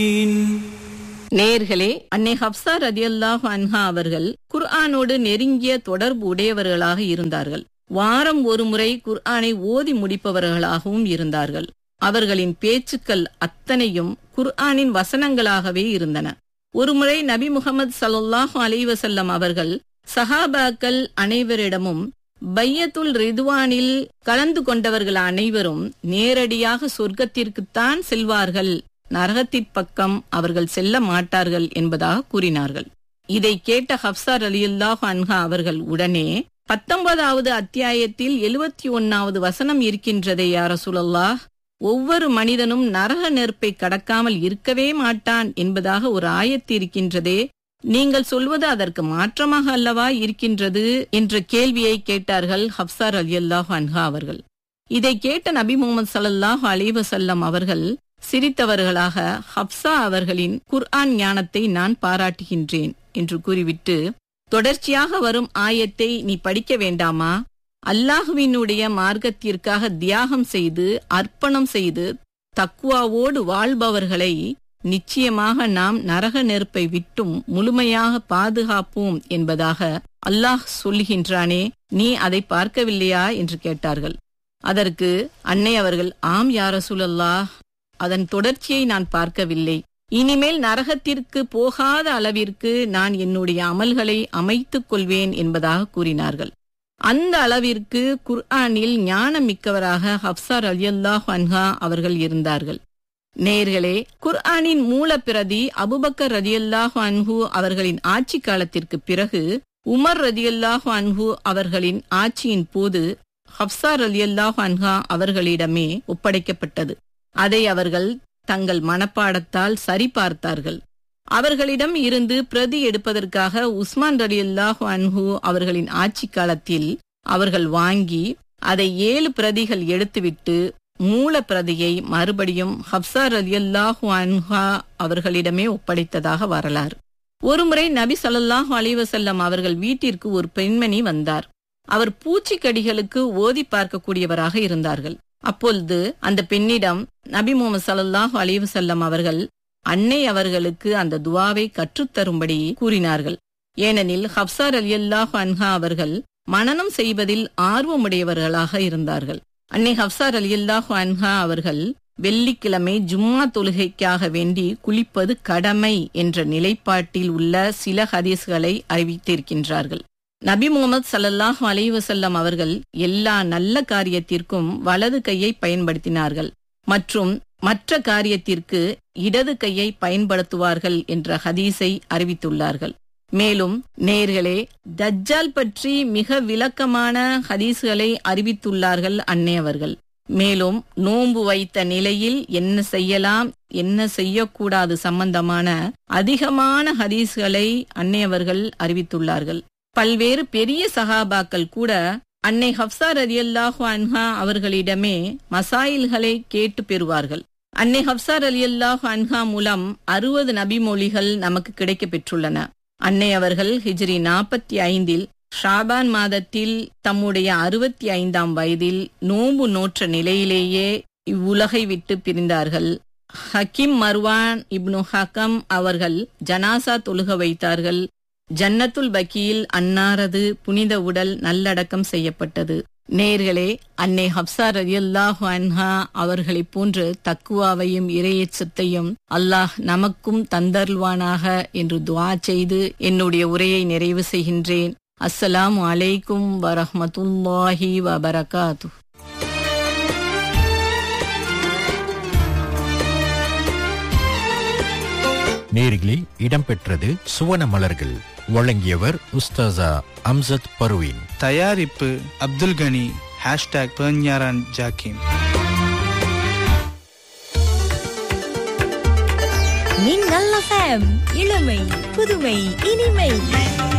நேர்களே அன்னை ஹப்சா ரதியல்லாஹு அன்ஹா அவர்கள் குர்ஆனோடு நெருங்கிய தொடர்பு உடையவர்களாக இருந்தார்கள் வாரம் ஒரு முறை குர்ஆனை ஓதி முடிப்பவர்களாகவும் இருந்தார்கள் அவர்களின் பேச்சுக்கள் அத்தனையும் குர்ஆனின் வசனங்களாகவே இருந்தன ஒருமுறை நபி முகமது ஸல்லல்லாஹு அலைஹி வஸல்லம் அவர்கள் சஹாபாக்கள் அனைவரிடமும் பையத்துல் ரிதுவானில் கலந்து கொண்டவர்கள் அனைவரும் நேரடியாக சொர்க்கத்திற்குத்தான் செல்வார்கள் நரகத்திற் பக்கம் அவர்கள் செல்ல மாட்டார்கள் என்பதாக கூறினார்கள் இதை கேட்ட ஹப்சார் அலியுல்லாஹ் அன்ஹா அவர்கள் உடனே பத்தொன்பதாவது அத்தியாயத்தில் எழுவத்தி ஒன்னாவது வசனம் இருக்கின்றதே யார சுழல்லாஹ் ஒவ்வொரு மனிதனும் நரக நெருப்பை கடக்காமல் இருக்கவே மாட்டான் என்பதாக ஒரு ஆயத்து இருக்கின்றதே நீங்கள் சொல்வது அதற்கு மாற்றமாக அல்லவா இருக்கின்றது என்ற கேள்வியை கேட்டார்கள் ஹப்சார் அலியல்லாஹ் அன்ஹா அவர்கள் இதை கேட்ட நபி முகமது சல்லல்லாஹு அலைஹி வஸல்லம் அவர்கள் சிரித்தவர்களாக ஹப்சா அவர்களின் குர்ஆன் ஞானத்தை நான் பாராட்டுகின்றேன் என்று கூறிவிட்டு தொடர்ச்சியாக வரும் ஆயத்தை நீ படிக்க வேண்டாமா அல்லாஹுவினுடைய மார்க்கத்திற்காக தியாகம் செய்து அர்ப்பணம் செய்து தக்குவாவோடு வாழ்பவர்களை நிச்சயமாக நாம் நரக நெருப்பை விட்டும் முழுமையாக பாதுகாப்போம் என்பதாக அல்லாஹ் சொல்லுகின்றானே நீ அதை பார்க்கவில்லையா என்று கேட்டார்கள் அதற்கு அன்னை அவர்கள் ஆம் யார சுழல்லாஹ் அதன் தொடர்ச்சியை நான் பார்க்கவில்லை இனிமேல் நரகத்திற்கு போகாத அளவிற்கு நான் என்னுடைய அமல்களை அமைத்துக் கொள்வேன் என்பதாக கூறினார்கள் அந்த அளவிற்கு குர்ஆனில் ஞானம் மிக்கவராக ஹப்சார் அலியல்லாஹ் அன்ஹா அவர்கள் இருந்தார்கள் நேர்களே குர்ஆனின் மூலப்பிரதி அபுபக்கர் ரதியல்லாஹு அன்ஹு அவர்களின் ஆட்சி காலத்திற்கு பிறகு உமர் ரதியல்லாஹு அன்ஹு அவர்களின் ஆட்சியின் போது ஹப்சார் அலியல்லாஹு அன்ஹா அவர்களிடமே ஒப்படைக்கப்பட்டது அதை அவர்கள் தங்கள் மனப்பாடத்தால் சரிபார்த்தார்கள் அவர்களிடம் இருந்து பிரதி எடுப்பதற்காக உஸ்மான் ரலியல்லாஹு அன்ஹு அவர்களின் ஆட்சி காலத்தில் அவர்கள் வாங்கி அதை ஏழு பிரதிகள் எடுத்துவிட்டு மூல பிரதியை மறுபடியும் ஹப்சார் ரலியல்லாஹு அன்ஹா அவர்களிடமே ஒப்படைத்ததாக வரலாறு ஒருமுறை நபி ஸல்லல்லாஹு அலைஹி வஸல்லம் அவர்கள் வீட்டிற்கு ஒரு பெண்மணி வந்தார் அவர் பூச்சிக்கடிகளுக்கு ஓதி பார்க்கக்கூடியவராக இருந்தார்கள் அப்பொழுது அந்த பெண்ணிடம் நபி முகமது சல்லாஹூ அலிவசல்லம் அவர்கள் அன்னை அவர்களுக்கு அந்த துவாவை கற்றுத்தரும்படி கூறினார்கள் ஏனெனில் ஹப்சார் அலி அல்லாஹு அன்ஹா அவர்கள் மனனம் செய்வதில் ஆர்வமுடையவர்களாக இருந்தார்கள் அன்னை ஹப்சார் அலி அல்லாஹு அன்ஹா அவர்கள் வெள்ளிக்கிழமை ஜும்மா தொழுகைக்காக வேண்டி குளிப்பது கடமை என்ற நிலைப்பாட்டில் உள்ள சில ஹதீஸ்களை அறிவித்திருக்கின்றார்கள் நபி முகமது சல்லல்லாஹு அலைவசல்லம் அவர்கள் எல்லா நல்ல காரியத்திற்கும் வலது கையை பயன்படுத்தினார்கள் மற்றும் மற்ற காரியத்திற்கு இடது கையை பயன்படுத்துவார்கள் என்ற ஹதீஸை அறிவித்துள்ளார்கள் மேலும் நேர்களே தஜ்ஜால் பற்றி மிக விளக்கமான ஹதீஸ்களை அறிவித்துள்ளார்கள் அன்னையவர்கள் மேலும் நோன்பு வைத்த நிலையில் என்ன செய்யலாம் என்ன செய்யக்கூடாது சம்பந்தமான அதிகமான ஹதீஸ்களை அன்னையவர்கள் அறிவித்துள்ளார்கள் பல்வேறு பெரிய சகாபாக்கள் கூட அன்னை ஹப்சா ரலியல்லாஹு அன்ஹா அவர்களிடமே மசாயில்களை கேட்டு பெறுவார்கள் அன்னை ஹப்சா ரலியல்லாஹு அன்ஹா மூலம் அறுபது நபிமொழிகள் நமக்கு கிடைக்க பெற்றுள்ளன அன்னை அவர்கள் ஹிஜ்ரி நாற்பத்தி ஐந்தில் ஷாபான் மாதத்தில் தம்முடைய அறுபத்தி ஐந்தாம் வயதில் நோன்பு நோற்ற நிலையிலேயே இவ்வுலகை விட்டு பிரிந்தார்கள் ஹக்கிம் மர்வான் இப்னு ஹக்கம் அவர்கள் ஜனாசா தொழுக வைத்தார்கள் ஜன்னத்துல் பக்கியில் அன்னாரது புனித உடல் நல்லடக்கம் செய்யப்பட்டது நேர்களே அன்னை ஹப்சா ரதியல்லாஹு அன்ஹா அவர்களைப் போன்று தக்குவாவையும் இரையச்சத்தையும் அல்லாஹ் நமக்கும் தந்தருள்வானாக என்று துவா செய்து என்னுடைய உரையை நிறைவு செய்கின்றேன் அஸ்ஸலாமு அலைக்கும் வரஹமத்துல்லாஹி வபரகாத்து நேரிலே இடம்பெற்றது சுவன மலர்கள் வழங்கியவர் உஸ்தாசா அம்சத் பர்வீன் தயாரிப்பு அப்துல் கனி ஹேஷ்டாக் பெர்ஞாரான் ஜாக்கிம் மின்னல் எஃப்எம் இளமை புதுமை இனிமை